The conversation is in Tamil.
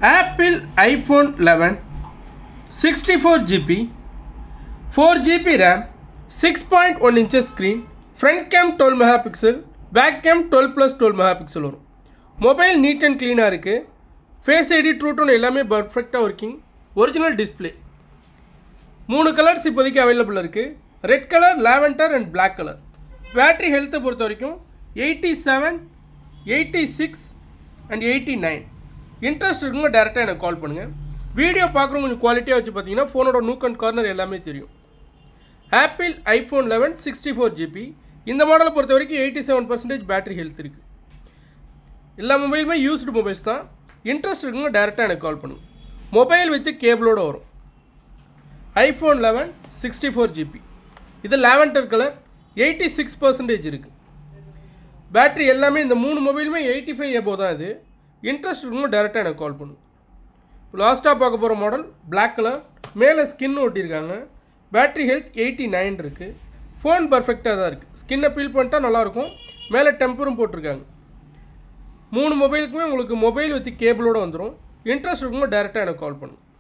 apple iPhone eleven sixty four GB four GB RAM six point one inches screen front cam twelve mega pixel back cam twelve plus twelve mega pixel வரும் மொபைல் நீட் அண்ட் க்ளீனாக இருக்குது ஃபேஸ் ஐடி ட்ரூ டோன் எல்லாமே பர்ஃபெக்டாக ஒர்க்கிங் ஒரிஜினல் டிஸ்பிளே மூணு கலர்ஸ் இப்போதைக்கு அவைலபிள் இருக்குது red colour lavender and Black colour battery ஹெல்த்தை பொறுத்த வரைக்கும் eighty seven eighty six and eighty nine interest இருக்குங்க டேரெக்டாக எனக்கு கால் பண்ணுங்கள் வீடியோ பார்க்குறவங்க கொஞ்சம் குவாலிட்டியாக வச்சு பார்த்தீங்கன்னா ஃபோனோட நூக் அண்ட் கார்னர் எல்லாமே தெரியும் Apple iPhone eleven sixty four GB இந்த மாடலை பொறுத்த வரைக்கும் eighty seven percentage battery health இருக்குது எல்லா மொபைலுமே யூஸ்டு மொபைல்ஸ் தான் இன்ட்ரெஸ்ட் இருக்குங்க டேரெக்டாக எனக்கு கால் பண்ணுங்கள் மொபைல் வித்து கேபிளோடு வரும் iPhone eleven sixty four GB இது lavender colour eighty six percentage இருக்குது பேட்ரி எல்லாமே இந்த மூணு மொபைலுமே எயிட்டி ஃபைவ் எபோ தான் இது இன்ட்ரெஸ்ட் இருக்குங்க டேரெக்டாக எனக்கு கால் பண்ணுங்க லாஸ்ட்டாக பார்க்க போகிற மாடல் Black கலர் மேலே ஸ்கின் ஒட்டியிருக்காங்க பேட்ரி ஹெல்த் எயிட்டி நைன் இருக்குது ஃபோன் பர்ஃபெக்டாக தான் இருக்குது ஸ்கின்னை பீல் பண்ணிட்டா நல்லாயிருக்கும் மேலே டெம்பரும் போட்டிருக்காங்க மூணு மொபைலுக்குமே உங்களுக்கு மொபைல் வித் கேபிளோட வந்துடும் இன்ட்ரெஸ்ட் இருக்குங்க டேரெக்டாக எனக்கு கால் பண்ணுங்க